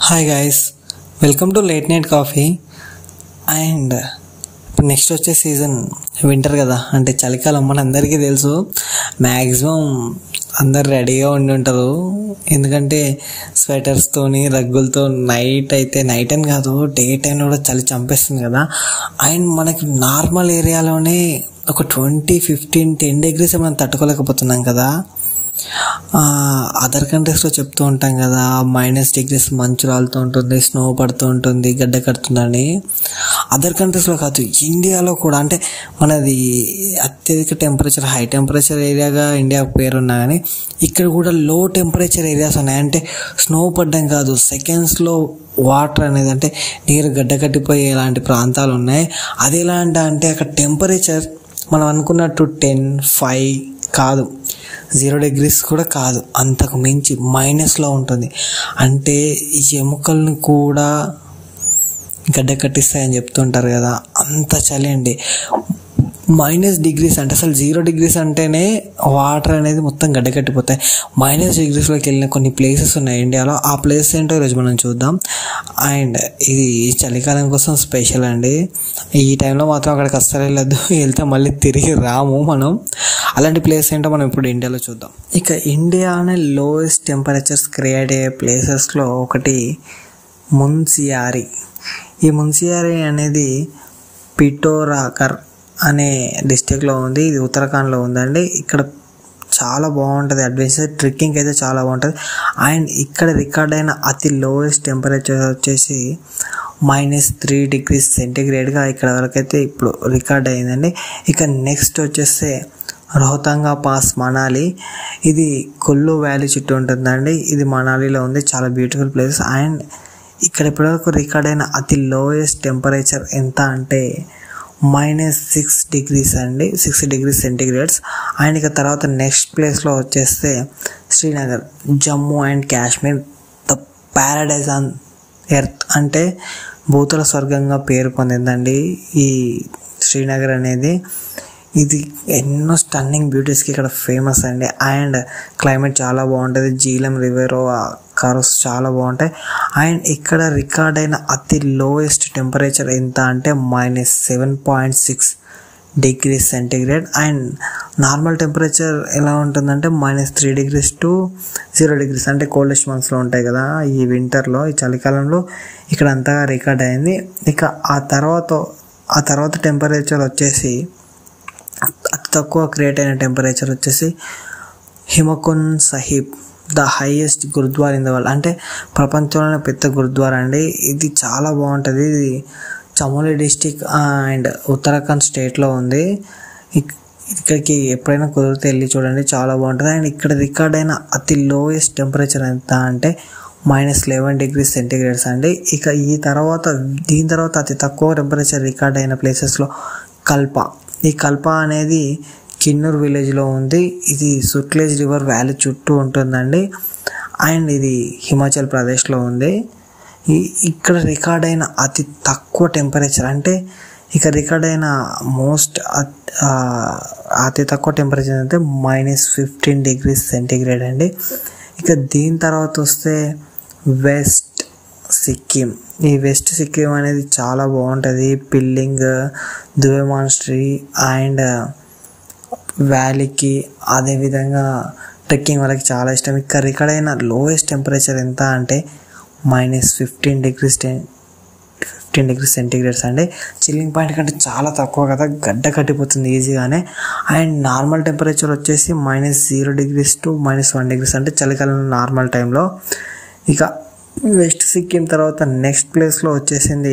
hi guys welcome to late night coffee and ఇప్పుడు next వచ్చే season winter కదా అంటే చలికాలం మన అందరికీ తెలుసు మ్యాక్సిమం అందరు రెడీగా ఉండి ఉంటారు ఎందుకంటే స్వెటర్స్తోని రగ్గులతో నైట్ అయితే నైట్ అని కాదు డే టైంలో కూడా చలి చంపేస్తుంది కదా అండ్ మనకి నార్మల్ ఏరియాలోనే ఒక ట్వంటీ ఫిఫ్టీన్ టెన్ డిగ్రీస్ మనం తట్టుకోలేకపోతున్నాం కదా అదర్ కంట్రీస్లో చెప్తూ ఉంటాం కదా మైనస్ డిగ్రీస్ మంచు రాలుతూ ఉంటుంది స్నో పడుతూ ఉంటుంది గడ్డ కడుతుందని అదర్ కంట్రీస్లో కాదు ఇండియాలో కూడా అంటే మనది అత్యధిక టెంపరేచర్ హై టెంపరేచర్ ఏరియాగా ఇండియా పేరున్నా కానీ ఇక్కడ కూడా లో టెంపరేచర్ ఏరియాస్ ఉన్నాయి అంటే స్నో పడ్డం కాదు సెకండ్స్లో వాటర్ అనేది అంటే నీరు గడ్డ కట్టిపోయే ఇలాంటి ప్రాంతాలు ఉన్నాయి అది ఎలా అంటే అక్కడ టెంపరేచర్ మనం అనుకున్నట్టు టెన్ ఫైవ్ కాదు జీరో డిగ్రీస్ కూడా కాదు అంతకు మించి మైనస్లో ఉంటుంది అంటే ఈ ఎముకల్ని కూడా గడ్డ కట్టిస్తాయని చెప్తుంటారు కదా అంత చలి అండి మైనస్ డిగ్రీస్ అంటే అసలు జీరో డిగ్రీస్ అంటేనే వాటర్ అనేది మొత్తం గడ్డ కట్టిపోతాయి మైనస్ డిగ్రీస్లోకి వెళ్ళిన కొన్ని ప్లేసెస్ ఉన్నాయి ఇండియాలో ఆ ప్లేసెస్ ఏంటో ఈరోజు మనం చూద్దాం అండ్ ఇది చలికాలం కోసం స్పెషల్ అండి ఈ టైంలో మాత్రం అక్కడికి అస్సలు వెళ్ళొద్దు వెళ్తే మళ్ళీ తిరిగి రాము మనం అలాంటి ప్లేస్ ఏంటో మనం ఇప్పుడు ఇండియాలో చూద్దాం ఇక ఇండియా అనే లోయెస్ట్ టెంపరేచర్స్ క్రియేట్ అయ్యే ప్లేసెస్లో ఒకటి మున్సియారి ఈ మున్సియారి అనేది పిటోరాకర్ అనే డిస్టిక్లో ఉంది ఇది ఉత్తరాఖండ్లో ఉందండి ఇక్కడ చాలా బాగుంటుంది అడ్వెంచర్ ట్రెక్కింగ్ అయితే చాలా బాగుంటుంది అండ్ ఇక్కడ రికార్డ్ అయిన అతి లోయెస్ట్ టెంపరేచర్ వచ్చేసి మైనస్ త్రీ డిగ్రీస్ సెంటిగ్రేడ్గా ఇక్కడ వరకైతే ఇప్పుడు రికార్డ్ అయిందండి ఇక నెక్స్ట్ వచ్చేస్తే రోహతంగా పాస్ మనాలి ఇది కొల్లు వ్యాలీ చుట్టూ ఉంటుందండి ఇది మనాలిలో ఉంది చాలా బ్యూటిఫుల్ ప్లేస్ అండ్ ఇక్కడ ఇప్పటివరకు రికార్డ్ అయిన అతి లోయెస్ట్ టెంపరేచర్ ఎంత అంటే మైనస్ సిక్స్ డిగ్రీస్ అండి సిక్స్ డిగ్రీస్ సెంటిగ్రేడ్స్ అండ్ ఇక తర్వాత నెక్స్ట్ ప్లేస్లో వచ్చేస్తే Srinagar Jammu and Kashmir the paradise on earth అంటే భూతుల స్వర్గంగా పేరు పొందిందండి ఈ శ్రీనగర్ అనేది ఇది ఎన్నో స్టన్నింగ్ బ్యూటీస్కి ఇక్కడ ఫేమస్ అండి అండ్ క్లైమేట్ చాలా బాగుంటుంది జీలం రివర్ కర్వ్స్ చాలా బాగుంటాయి అండ్ ఇక్కడ రికార్డ్ అయిన అతి లోయెస్ట్ టెంపరేచర్ ఎంత అంటే minus seven point six degrees centigrade and normal temperature ఎలా ఉంటుందంటే minus three degrees to zero degrees అంటే కోల్డెస్ట్ మంత్స్లో ఉంటాయి కదా ఈ వింటర్లో ఈ చలికాలంలో ఇక్కడ అంతగా రికార్డ్ అయింది ఇక ఆ తర్వాత ఆ తర్వాత టెంపరేచర్ వచ్చేసి అతి తక్కువ క్రియేట్ అయిన టెంపరేచర్ వచ్చేసి Hemkund Sahib the highest gurudwara in the world అంటే ప్రపంచంలోనే పెద్ద గురుద్వార్ అండి ఇది చాలా బాగుంటుంది ఇది చమోలి డిస్టిక్ అండ్ ఉత్తరాఖండ్ స్టేట్లో ఉంది ఇక్కడికి ఎప్పుడైనా కుదిరితే వెళ్ళి చూడండి చాలా బాగుంటుంది అండ్ ఇక్కడ రికార్డ్ అయిన అతి లోయెస్ట్ టెంపరేచర్ ఎంత అంటే మైనస్ లెవెన్ డిగ్రీస్ సెంటిగ్రేడ్స్ అండి ఇక ఈ తర్వాత దీని తర్వాత అతి తక్కువ టెంపరేచర్ రికార్డ్ అయిన ప్లేసెస్లో కల్ప ఈ కల్ప అనేది కిన్నూర్ విలేజ్లో ఉంది ఇది సుట్లేజ్ రివర్ వ్యాలీ చుట్టూ ఉంటుందండి అండ్ ఇది హిమాచల్ ప్రదేశ్లో ఉంది ఇక్కడ రికార్డ్ అయిన అతి తక్కువ టెంపరేచర్ అంటే ఇక రికార్డ్ అయిన మోస్ట్ అతి తక్కువ టెంపరేచర్ అంటే మైనస్ ఫిఫ్టీన్ డిగ్రీస్ సెంటిగ్రేడ్ అండి ఇక దీని తర్వాత వస్తే వెస్ట్ సిక్కిం ఈ వెస్ట్ సిక్కిం అనేది చాలా బాగుంటుంది పిల్లింగ్ దువే మాన్స్ట్రీ అండ్ వ్యాలీకి అదేవిధంగా ట్రెక్కింగ్ వాళ్ళకి చాలా ఇష్టం ఇక్కడ రికార్డ్ అయిన లోయెస్ట్ టెంపరేచర్ ఎంత అంటే minus fifteen degrees fifteen degrees centigrades అండి చిల్లింగ్ పాయింట్ కంటే చాలా తక్కువ కదా గడ్డ కట్టిపోతుంది ఈజీగానే అండ్ నార్మల్ టెంపరేచర్ వచ్చేసి minus zero degrees to minus one degrees అంటే చలికాలం నార్మల్ టైంలో ఇక వెస్ట్ సిక్కిం తర్వాత నెక్స్ట్ ప్లేస్లో వచ్చేసింది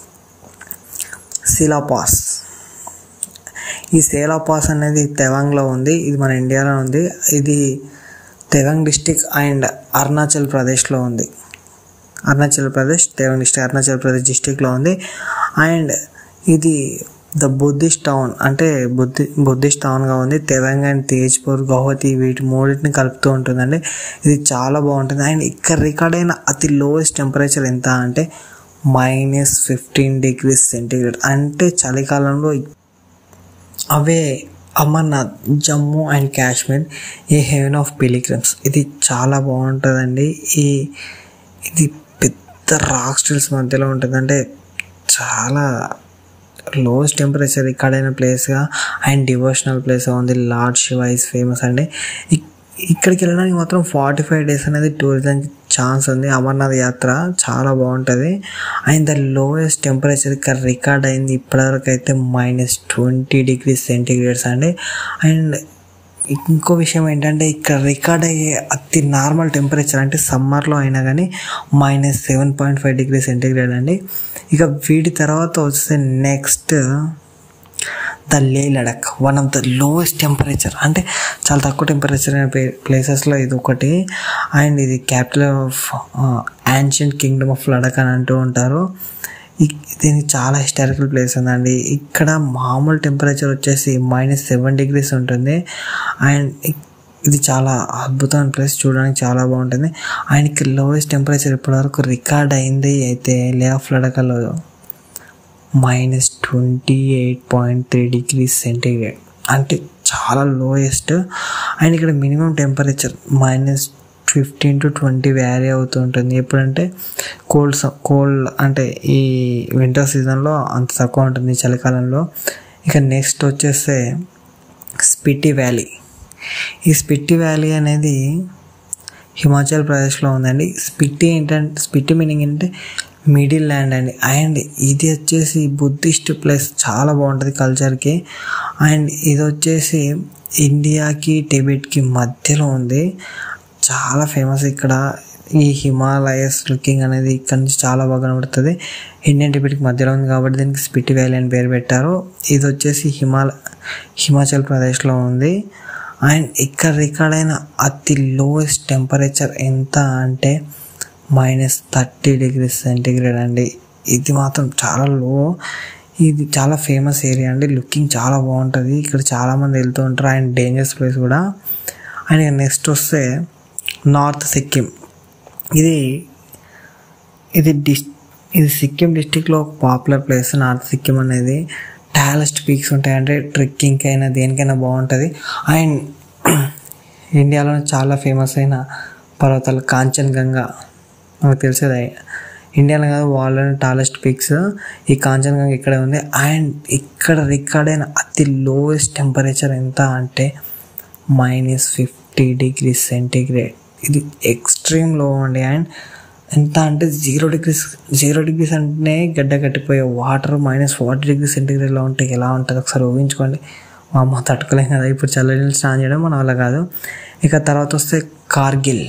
శిలాపాస్ ఈ సేలా పాస్ అనేది తెవాంగ్లో ఉంది ఇది మన ఇండియాలో ఉంది ఇది తెవాంగ్ డిస్టిక్ అండ్ అరుణాచల్ ప్రదేశ్లో ఉంది అరుణాచల్ ప్రదేశ్ తెవాంగ్ డిస్టిక్ అరుణాచల్ ప్రదేశ్ డిస్టిక్లో ఉంది అండ్ ఇది ద బుద్ధిస్ట్ టౌన్ అంటే బుద్ధి బుద్ధిస్ట్ టౌన్గా ఉంది తెవాంగ్ అండ్ తేజ్పూర్ గౌహతి వీటి మూడింటిని కలుపుతూ ఉంటుందండి ఇది చాలా బాగుంటుంది అండ్ ఇక్కడ రికార్డ్ అయిన అతి లోయెస్ట్ టెంపరేచర్ ఎంత అంటే మైనస్ ఫిఫ్టీన్ డిగ్రీస్ సెంటిగ్రేడ్ అంటే చలికాలంలో అవే Amarnath Jammu and Kashmir a heaven of pilgrims ఇది చాలా బాగుంటుందండి ఈ ఇది పెద్ద రాక్ స్టిల్స్ మధ్యలో ఉంటుంది అంటే చాలా లోయెస్ట్ టెంపరేచర్ ఇక్కడైన ప్లేస్గా అండ్ డివోషనల్ ప్లేస్ ఉంది లార్డ్ శివ ఇస్ ఫేమస్ అండి ఇక్- ఇక్కడికి వెళ్ళడానికి మాత్రం ఫార్టీ ఫైవ్ డేస్ అనేది టూరిజం ఛాన్స్ ఉంది అమర్నాథ్ యాత్ర చాలా బాగుంటుంది అండ్ ద లోయెస్ట్ టెంపరేచర్ ఇక్కడ రికార్డ్ అయింది ఇప్పటివరకు అయితే మైనస్ ట్వంటీ డిగ్రీ సెంటీగ్రేడ్స్ అండి అండ్ ఇంకో విషయం ఏంటంటే ఇక్కడ రికార్డ్ అయ్యే అతి నార్మల్ టెంపరేచర్ అంటే సమ్మర్లో అయినా కానీ minus seven point five degree centigrade అండి ఇక వీటి తర్వాత వస్తే next the Leh Ladakh one of the lowest temperature అంటే చాలా తక్కువ టెంపరేచర్ అయిన ప్లేసెస్లో ఇది ఒకటి అండ్ ఇది capital of ancient kingdom of Ladakh అని అంటూ ఉంటారు ఇ- దీనికి చాలా హిస్టారికల్ ప్లేస్ ఉందండి ఇక్కడ మామూలు టెంపరేచర్ వచ్చేసి మైనస్ సెవెన్ డిగ్రీస్ ఉంటుంది అండ్ ఇ- ఇది చాలా అద్భుతమైన ప్లేస్ చూడడానికి చాలా బాగుంటుంది అండ్ ఇక్కడ లోయెస్ట్ టెంపరేచర్ ఇప్పటివరకు రికార్డ్ అయింది అయితే లే ఆఫ్ లడకలో minus twenty eight point three degree centigrade అంటే చాలా లోయెస్ట్ అండ్ ఇక్కడ minimum temperature minus fifteen to twenty vary అవుతూ ఉంటుంది ఎప్పుడంటే కోల్డ్ కోల్డ్ అంటే ఈ వింటర్ సీజన్లో అంత తక్కువ ఉంటుంది చలికాలంలో ఇక నెక్స్ట్ వచ్చేస్తే స్పిట్టి వ్యాలీ ఈ స్పిట్టి వ్యాలీ అనేది హిమాచల్ ప్రదేశ్లో ఉందండి స్పిట్టి ఏంటంటే స్పిట్టి మీనింగ్ ఏంటంటే మిడిల్ ల్యాండ్ అండి అండ్ ఇది వచ్చేసి బుద్ధిస్ట్ ప్లేస్ చాలా బాగుంటుంది కల్చర్కి అండ్ ఇది వచ్చేసి ఇండియాకి టిబెట్కి మధ్యలో ఉంది చాలా ఫేమస్ ఇక్కడ ఈ హిమాలయస్ లుకింగ్ అనేది ఇక్కడ నుంచి చాలా బాగా కనబడుతుంది ఇండియన్ టిబెట్కి మధ్యలో ఉంది కాబట్టి దీనికి స్పిట్టి వ్యాలీ అని పేరు పెట్టారు ఇది వచ్చేసి హిమాల హిమాచల్ ప్రదేశ్లో ఉంది అండ్ ఇక్కడ రికార్డ్ అయిన అతి లోయెస్ట్ టెంపరేచర్ ఎంత అంటే మైనస్ థర్టీ డిగ్రీస్ సెంటీగ్రేడ్ అండి ఇది మాత్రం చాలా లో ఇది చాలా ఫేమస్ ఏరియా అండి లుకింగ్ చాలా బాగుంటుంది ఇక్కడ చాలామంది వెళ్తూ ఉంటారు అండ్ డేంజరస్ ప్లేస్ కూడా అండ్ నెక్స్ట్ వస్తే నార్త్ సిక్కిం ఇది ఇది డిస్ ఇది సిక్కిం డిస్టిక్లో ఒక పాపులర్ ప్లేస్ నార్త్ సిక్కిం అనేది టాలెస్ట్ పీక్స్ ఉంటాయి అంటే ట్రెక్కింగ్కి అయినా దేనికైనా బాగుంటుంది అండ్ ఇండియాలో చాలా ఫేమస్ అయిన పర్వతాలు కాంచన్గంగా మనకు తెలిసేది ఇండియాలో కాదు వరల్డ్లోని టాలెస్ట్ పీక్స్ ఈ కాంచన్గంగా ఇక్కడే ఉంది అండ్ ఇక్కడ రికార్డ్ అయిన అతి లోయెస్ట్ టెంపరేచర్ ఎంత అంటే మైనస్ ఫిఫ్టీ డిగ్రీ సెంటీగ్రేడ్ ఇది ఎక్స్ట్రీమ్ లో అండి అండ్ ఎంత అంటే జీరో డిగ్రీస్ జీరో డిగ్రీస్ అంటేనే గడ్డ కట్టిపోయే వాటర్ మైనస్ ఫార్టీ డిగ్రీ సెంటీగ్రేడ్లో ఉంటే ఎలా ఉంటుంది ఒకసారి ఊహించుకోండి మా అమ్మ తట్టుకోలేం కదా ఇప్పుడు చల్ల నీళ్ళు స్నానం చేయడం మన వల్ల కాదు ఇక తర్వాత వస్తే కార్గిల్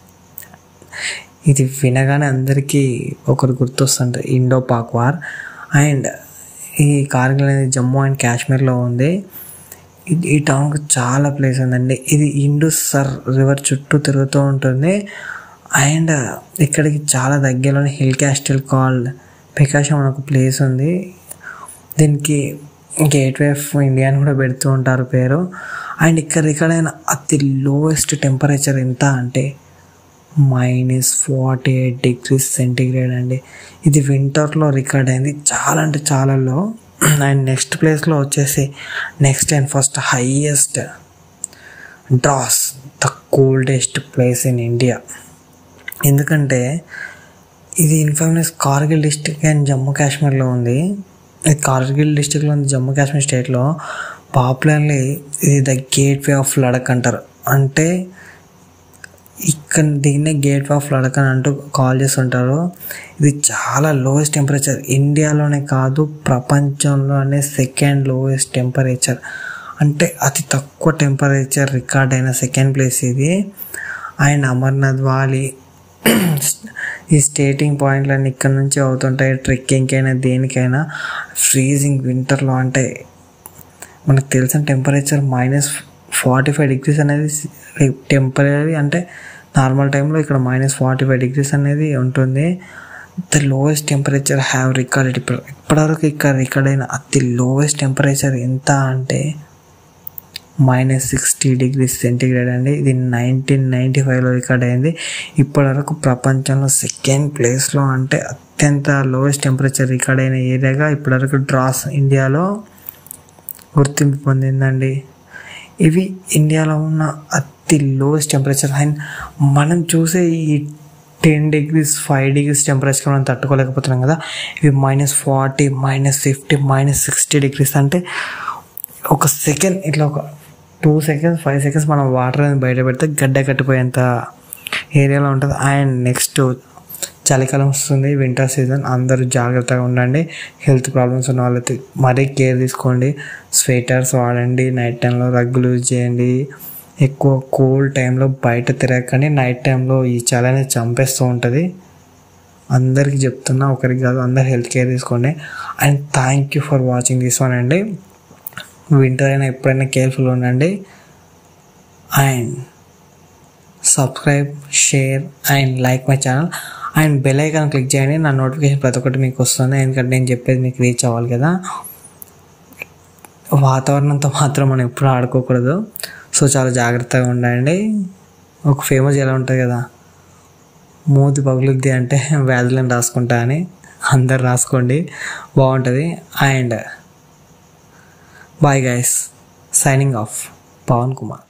ఇది వినగానే అందరికీ ఒకరు గుర్తొస్తుంది ఇండో పాక్ వార్ అండ్ ఈ కార్గిల్ అనేది జమ్మూ అండ్ కాశ్మీర్లో ఉంది ఇది ఈ టౌన్కి చాలా ప్లేస్ ఉందండి ఇది ఇండస్ సర్ రివర్ చుట్టూ తిరుగుతూ ఉంటుంది అండ్ ఇక్కడికి చాలా దగ్గరలోనే హిల్ క్యాస్టిల్ కాల్డ్ పికాషం అని ఒక ప్లేస్ ఉంది దీనికి గేట్వే ఆఫ్ ఇండియా అని కూడా పెడుతూ ఉంటారు పేరు అండ్ ఇక్కడ ఇక్కడైన అతి లోయెస్ట్ టెంపరేచర్ ఎంత అంటే minus forty eight degrees centigrade అండి ఇది వింటర్లో రికార్డ్ అయింది చాలా అంటే చాలా లో అండ్ నెక్స్ట్ ప్లేస్లో వచ్చేసి next and first highest Dras the coldest place in India ఎందుకంటే ఇది infamous Kargil district and Jammu కాశ్మీర్లో ఉంది ఇది కార్గిల్ డిస్టిక్లో ఉంది జమ్మూ కాశ్మీర్ స్టేట్లో పాపులర్లీ ఇది the gateway of Ladakh అంటారు అంటే ఇక్కడ దీన్నే గేట్ ఆఫ్ లడక్ అని అంటూ కాల్ చేస్తుంటారు ఇది చాలా లోయెస్ట్ టెంపరేచర్ ఇండియాలోనే కాదు ప్రపంచంలోనే సెకండ్ లోయెస్ట్ టెంపరేచర్ అంటే అతి తక్కువ టెంపరేచర్ రికార్డ్ అయిన సెకండ్ ప్లేస్ ఇది అండ్ అమర్నాథ్ వాలి ఈ స్టేటింగ్ పాయింట్లన్నీ ఇక్కడ నుంచి అవుతుంటాయి ట్రెక్కింగ్కి అయినా దేనికైనా ఫ్రీజింగ్ వింటర్లో అంటే మనకు తెలిసిన temperature minus forty five degrees అనేది టెంపరీ అంటే నార్మల్ టైంలో ఇక్కడ మైనస్ ఫార్టీ ఫైవ్ డిగ్రీస్ అనేది ఉంటుంది the lowest temperature have record ఇప్పుడు ఇప్పటివరకు ఇక్కడ రికార్డ్ అయిన అతి లోయెస్ట్ టెంపరేచర్ ఎంత అంటే మైనస్ సిక్స్టీ డిగ్రీస్ సెంటీగ్రేడ్ అండి ఇది నైన్టీన్ నైంటీ ఫైవ్లో రికార్డ్ అయింది ఇప్పటివరకు ప్రపంచంలో సెకండ్ ప్లేస్లో అంటే అత్యంత లోయెస్ట్ టెంపరేచర్ రికార్డ్ అయిన ఏరియాగా ఇప్పటివరకు డ్రాస్ ఇండియాలో గుర్తింపు పొందిందండి ఇవి ఇండియాలో ఉన్న అతి లోయెస్ట్ టెంపరేచర్ అండ్ మనం చూసే ఈ టెన్ డిగ్రీస్ ఫైవ్ డిగ్రీస్ టెంపరేచర్కి మనం తట్టుకోలేకపోతున్నాం కదా ఇవి minus forty minus fifty minus sixty degrees అంటే ఒక సెకండ్ ఇట్లా ఒక టూ సెకండ్స్ ఫైవ్ సెకండ్స్ మనం వాటర్ అనేది బయట పెడితే గడ్డ కట్టిపోయేంత ఏరియాలో ఉంటుంది అండ్ నెక్స్ట్ చలికాలం వస్తుంది వింటర్ సీజన్ అందరూ జాగ్రత్తగా ఉండండి హెల్త్ ప్రాబ్లమ్స్ ఉన్న వాళ్ళైతే మరీ కేర్ తీసుకోండి స్వెటర్స్ వాడండి నైట్ టైంలో రగ్గులు యూజ్ చేయండి ఎక్కువ కూల్ టైంలో బయట తిరగకండి నైట్ టైంలో ఈ చలి అనేది చంపేస్తూ ఉంటుంది అందరికీ చెప్తున్నా ఒకరికి కాదు అందరు హెల్త్ కేర్ తీసుకోండి and thank you for watching this one అండి వింటర్ అయినా ఎప్పుడైనా కేర్ఫుల్ ఉండండి and subscribe share and like my channel and bell icon click చేయండి నా నోటిఫికేషన్ ప్రతి ఒక్కటి మీకు వస్తుంది ఎందుకంటే నేను చెప్పేది మీకు రీచ్ అవ్వాలి కదా వాతావరణంతో మాత్రం మనం ఎప్పుడు ఆడుకోకూడదు సో చాలా జాగ్రత్తగా ఉండండి ఒక ఫేమస్ ఎలా ఉంటుంది కదా మూతి పగులుద్ది అంటే వ్యాధులను రాసుకుంటా అని అందరు రాసుకోండి బాగుంటుంది and bye guys signing off Pavan Kumar